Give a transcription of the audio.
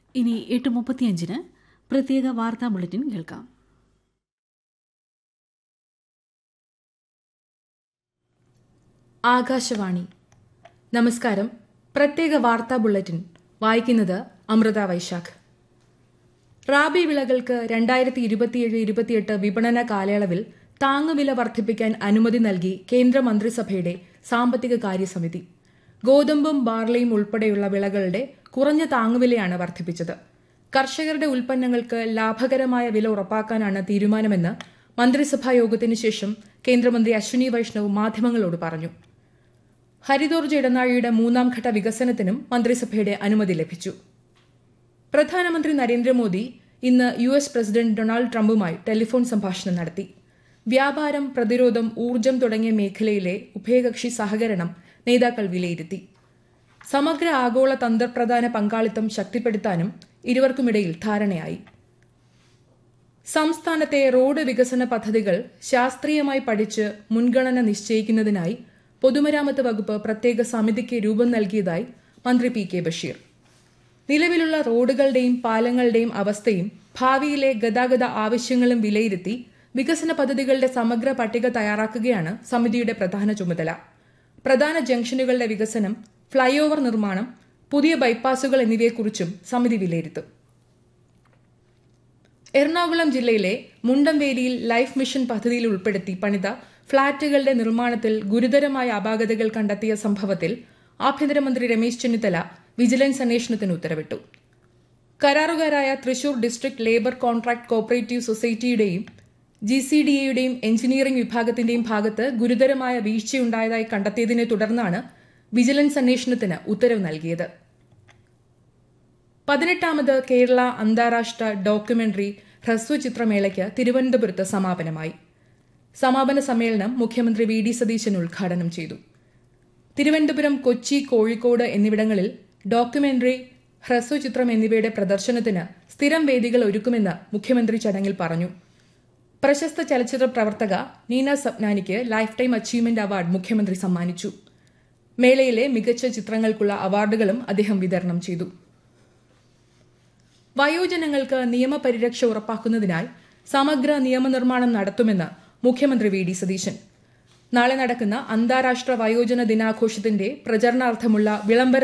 ഇനി എട്ട് മുപ്പത്തിയഞ്ചിന് പ്രത്യേക വാർത്താ ബുള്ളറ്റിൻ കേൾക്കാം ആകാശവാണി നമസ്കാരം പ്രത്യേക വാർത്താ ബുള്ളറ്റിൻ വായിക്കുന്നത് അമൃത വൈശാഖ് റാബി വിളകൾക്ക് രണ്ടായിരത്തി ഇരുപത്തിയേഴ് ഇരുപത്തിയെട്ട് വിപണന കാലയളവിൽ താങ്ങുവില വർദ്ധിപ്പിക്കാൻ അനുമതി നൽകി കേന്ദ്ര മന്ത്രിസഭയുടെ സാമ്പത്തിക കാര്യസമിതി ഗോതമ്പും ബാർലിയും ഉൾപ്പെടെയുള്ള വിളകളുടെ കുറഞ്ഞ താങ്ങുവിലയാണ് വർദ്ധിപ്പിച്ചത് കർഷകരുടെ ഉൽപ്പന്നങ്ങൾക്ക് ലാഭകരമായ വില ഉറപ്പാക്കാനാണ് തീരുമാനമെന്ന് മന്ത്രിസഭാ യോഗത്തിനു ശേഷം കേന്ദ്രമന്ത്രി അശ്വിനി വൈഷ്ണവ് മാധ്യമങ്ങളോട് പറഞ്ഞു ഹരിതോർജ ഇടനാഴിയുടെ മൂന്നാം ഘട്ട വികസനത്തിനും മന്ത്രിസഭയുടെ അനുമതി ലഭിച്ചു പ്രധാനമന്ത്രി നരേന്ദ്രമോദി ഇന്ന് U S president Donald ട്രംപുമായി telephone സംഭാഷണം നടത്തി വ്യാപാരം പ്രതിരോധം ഊർജ്ജം തുടങ്ങിയ മേഖലയിലെ ഉഭയകക്ഷി സഹകരണം നേതാക്കൾ വിലയിരുത്തി സമഗ്ര ആഗോള തന്ത്രപ്രധാന പങ്കാളിത്തം ശക്തിപ്പെടുത്താനും ഇരുവർക്കുമിടയിൽ ധാരണയായി സംസ്ഥാനത്തെ റോഡ് വികസന പദ്ധതികൾ ശാസ്ത്രീയമായി പഠിച്ച് മുൻഗണന നിശ്ചയിക്കുന്നതിനായി പൊതുമരാമത്ത് വകുപ്പ് പ്രത്യേക സമിതിക്ക് രൂപം നൽകിയതായി മന്ത്രി പി കെ ബഷീർ നിലവിലുള്ള റോഡുകളുടെയും പാലങ്ങളുടെയും അവസ്ഥയും ഭാവിയിലെ ഗതാഗത ആവശ്യങ്ങളും വിലയിരുത്തി വികസന പദ്ധതികളുടെ സമഗ്ര പട്ടിക തയ്യാറാക്കുകയാണ് സമിതിയുടെ പ്രധാന ചുമതല പ്രധാന ജംഗ്ഷനുകളുടെ വികസനം ഫ്ളൈ ഓവർ നിർമ്മാണം പുതിയ ബൈപ്പാസുകൾ എന്നിവയെക്കുറിച്ചും സമിതി വിലയിരുത്തും എറണാകുളം ജില്ലയിലെ മുണ്ടംവേലിയിൽ ലൈഫ് മിഷൻ പദ്ധതിയിൽ ഉൾപ്പെടുത്തി പണിത ഫ്ളാറ്റുകളുടെ നിർമ്മാണത്തിൽ ഗുരുതരമായ അപാകതകൾ കണ്ടെത്തിയ സംഭവത്തിൽ ആഭ്യന്തരമന്ത്രി രമേശ് ചെന്നിത്തല വിജിലൻസ് അന്വേഷണത്തിന് ഉത്തരവിട്ടു കരാറുകാരായ Thrissur district labour contract cooperative സൊസൈറ്റിയുടെയും ജി സി ഡി എയുടെയും എഞ്ചിനീയറിംഗ് വിഭാഗത്തിന്റെയും ഭാഗത്ത് ഗുരുതരമായ വീഴ്ചയുണ്ടായതായി കണ്ടെത്തിയതിനെ തുടർന്നാണ് വിജിലൻസ് അന്വേഷണത്തിന് ഉത്തരവ് നൽകിയത് പതിനെട്ടാമത് കേരള അന്താരാഷ്ട്ര ഡോക്യുമെന്ററി ഹ്രസ്വചിത്രമേളയ്ക്ക് തിരുവനന്തപുരത്ത് സമാപനമായി സമാപന സമ്മേളനം മുഖ്യമന്ത്രി വി ഡി സതീശൻ ഉദ്ഘാടനം ചെയ്തു തിരുവനന്തപുരം കൊച്ചി കോഴിക്കോട് എന്നിവിടങ്ങളിൽ ഡോക്യുമെന്ററി ഹ്രസ്വചിത്രം എന്നിവയുടെ പ്രദർശനത്തിന് സ്ഥിരം വേദികൾ ഒരുക്കുമെന്ന് മുഖ്യമന്ത്രി ചടങ്ങിൽ പറഞ്ഞു പ്രശസ്ത ചലച്ചിത്ര പ്രവർത്തക നീന സപ്നാനിക്ക് ലൈഫ് ടൈം അച്ചീവ്മെന്റ് അവാർഡ് മുഖ്യമന്ത്രി സമ്മാനിച്ചു മേളയിലെ മികച്ച ചിത്രങ്ങൾക്കുള്ള അവാർഡുകളും അദ്ദേഹം വിതരണം ചെയ്തു വയോജനങ്ങൾക്ക് നിയമപരിരക്ഷ ഉറപ്പാക്കുന്നതിനായി സമഗ്ര നിയമനിർമ്മാണം നടത്തുമെന്ന് മുഖ്യമന്ത്രി വി ഡി സതീശൻ നാളെ നടക്കുന്ന അന്താരാഷ്ട്ര വയോജന ദിനാഘോഷത്തിന്റെ പ്രചരണാർത്ഥമുള്ള വിളംബര